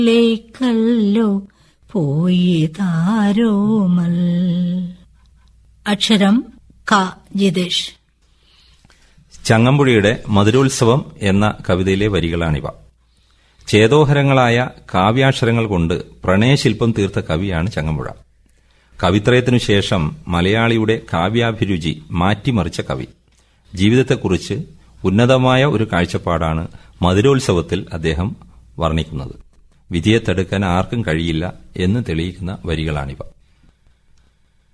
ലേക്കല്ലോ പോയി താരോമൽ അക്ഷരം ക ജിതേഷ് ചങ്ങമ്പുഴിയുടെ മധുരോത്സവം എന്ന കവിതയിലെ വരികളാണിവ ചേതോഹരങ്ങളായ കാവ്യാക്ഷരങ്ങൾ കൊണ്ട് പ്രണയശില്പം തീർത്ത കവിയാണ് ചങ്ങമ്പുഴ കവിത്രയത്തിനു ശേഷം മലയാളിയുടെ കാവ്യാഭിരുചി മാറ്റിമറിച്ച കവി ജീവിതത്തെക്കുറിച്ച് ഉന്നതമായ ഒരു കാഴ്ചപ്പാടാണ് മധുരോത്സവത്തിൽ അദ്ദേഹം വർണ്ണിക്കുന്നത് വിധിയെ തടുക്കാൻ ആർക്കും കഴിയില്ല എന്ന് തെളിയിക്കുന്ന വരികളാണിവ